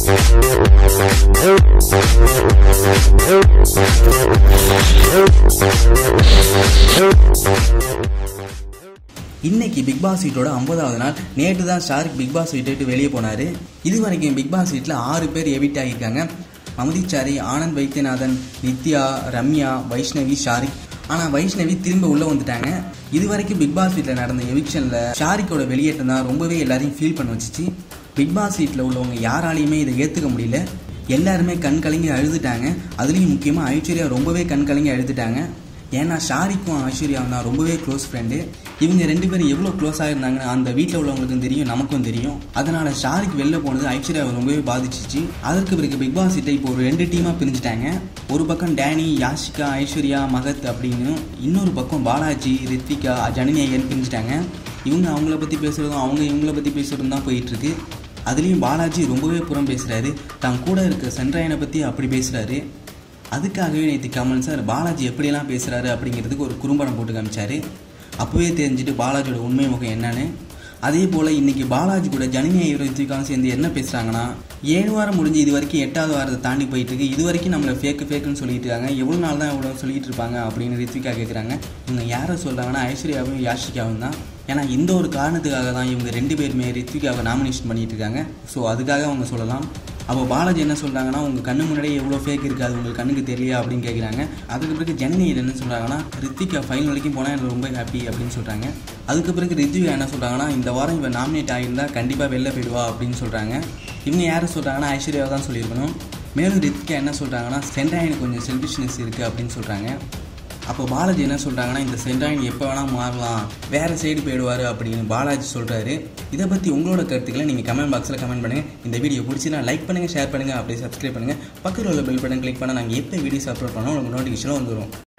இன்னைக்கு big pass வீட்டோட ஐம்பதாவது நாள் நேற்று தான் ஷாருக் பிக் பாஸ் வீட்டை விட்டு வெளியே போனார் இது வரைக்கும் பிக் பாஸ் வீட்டில் ஆறு பேர் எவிட் ஆகியிருக்காங்க மமதிச்சாரி ஆனந்த் வைத்தியநாதன் நித்யா ரம்யா வைஷ்ணவி ஷாரிக் ஆனால் வைஷ்ணவி திரும்ப உள்ளே வந்துட்டாங்க இது வரைக்கும் பிக் பாஸ் வீட்டில் நடந்த எவிக்ஷனில் ஷாரிக்கோட வெளியேற்றம் தான் ரொம்பவே எல்லாரையும் ஃபீல் பண்ண வச்சுச்சு பிக் பாஸ் வீட்டில் உள்ளவங்க யாராலையுமே இதை ஏற்றுக்க முடியல எல்லாருமே கண் கலங்கி அழுதுட்டாங்க அதுலேயும் முக்கியமாக ஐஸ்வர்யா ரொம்பவே கண் கலங்கி அழுதுட்டாங்க ஏன்னா ஷாரிக்கும் ஐஸ்வர்யாவும் தான் ரொம்பவே க்ளோஸ் ஃப்ரெண்டு இவங்க ரெண்டு பேரும் எவ்வளோ க்ளோஸாக இருந்தாங்கன்னு அந்த வீட்டில் உள்ளவங்களுக்கும் தெரியும் நமக்கும் தெரியும் அதனால ஷாரிக் வெளில போனது ஐஸ்வர்யாவை ரொம்பவே பாதிச்சிச்சு அதற்கு பிறகு பிக் பாஸ் கிட்ட இப்போ ஒரு ரெண்டு டீமாக பிரிஞ்சுட்டாங்க ஒரு பக்கம் டேனி யாஷிகா ஐஸ்வர்யா மகத் அப்படின்னு இன்னொரு பக்கம் பாலாஜி ரித்விகா ஜனநேயன் பிரிஞ்சுட்டாங்க இவங்க அவங்கள பற்றி பேசுகிறதும் அவங்க இவங்கள பற்றி பேசுகிறதும் தான் போயிட்டுருக்கு அதுலேயும் பாலாஜி ரொம்பவே புறம் பேசுகிறாரு தான் கூட இருக்க சென்ட்ராயனை பற்றி அப்படி பேசுகிறாரு அதுக்காகவே நேற்று கமல் சார் பாலாஜி எப்படியெல்லாம் பேசுகிறாரு அப்படிங்கிறதுக்கு ஒரு குறும்படம் போட்டு காமிச்சாரு அப்போவே தெரிஞ்சுட்டு பாலாஜியோட உண்மை முகம் என்னன்னு அதே போல் இன்னைக்கு பாலாஜி கூட ஜனனி ஐவரத்துக்காக சேர்ந்து என்ன பேசுகிறாங்கன்னா ஏழு வாரம் முடிஞ்சு இது வரைக்கும் எட்டாவது வாரத்தை தாண்டி போயிட்டு இருக்கு இது வரைக்கும் நம்மளை ஃபேக்கு ஃபேக்குன்னு சொல்லிட்டு இருக்காங்க எவ்வளோ நாள் தான் இவ்வளோ சொல்லிட்டு இருப்பாங்க அப்படின்னு ரித்விகா கேட்குறாங்க இவங்க யாரை சொல்கிறாங்கன்னா ஐஸ்வர்யாவும் யாஷிகாவும் தான் ஏன்னா இந்த ஒரு காரணத்துக்காக தான் இவங்க ரெண்டு பேருமே ரித்விகாவை நாமினேஷன் பண்ணிட்டு இருக்காங்க ஸோ அதுக்காக அவங்க சொல்லலாம் அப்போ பாலாஜி என்ன சொல்கிறாங்கன்னா உங்கள் கண்ணு முன்னாடியே எவ்வளோ ஃபேக் இருக்குது அது உங்களுக்கு கண்ணுக்கு தெரியலையா அப்படின்னு கேட்குறாங்க அதுக்கு பிறகு ஜனனி என்ன சொல்கிறாங்கன்னா ரித்விகா ஃபைனல் வரைக்கும் போனால் எனக்கு ரொம்ப ஹாப்பி அப்படின்னு சொல்கிறாங்க அதுக்கு பிறகு ரித்விகா என்ன சொல்கிறாங்கன்னா இந்த வாரம் இவன் நாமினேட் ஆகியிருந்தா கண்டிப்பாக வெளில போயிடுவா அப்படின்னு சொல்கிறாங்க இவங்க யார் சொல்கிறாங்கன்னா ஐஸ்வர்யாவை தான் சொல்லியிருக்கணும் மேலும் ரித்விகா என்ன சொல்கிறாங்கன்னா சென்ட்ராயனுக்கு கொஞ்சம் செல்ஃபிஷ்னஸ் இருக்குது அப்படின்னு சொல்கிறாங்க அப்போ பாலாஜி என்ன சொல்கிறாங்கன்னா இந்த சென்ட்ராயன் எப்போ வேணால் மாறலாம் வேறு சைடு போயிடுவார் அப்படின்னு பாலாஜி சொல்கிறாரு இதை பற்றி உங்களோட கருத்துக்களை நீங்கள் கமெண்ட் பாக்ஸில் கமெண்ட் பண்ணுங்கள் இந்த வீடியோ பிடிச்சினா லைக் பண்ணுங்கள் ஷேர் பண்ணுங்கள் அப்படியே சப்ஸ்கிரைப் பண்ணுங்கள் பக்கத்தில் உள்ள பெல் பட்டன் கிளிக் பண்ணால் நாங்கள் எப்போ வீடியோஸ் அப்லோட் பண்ணோம் உங்களுக்கு நோட்டிஃபிகேஷனும் வந்துடும்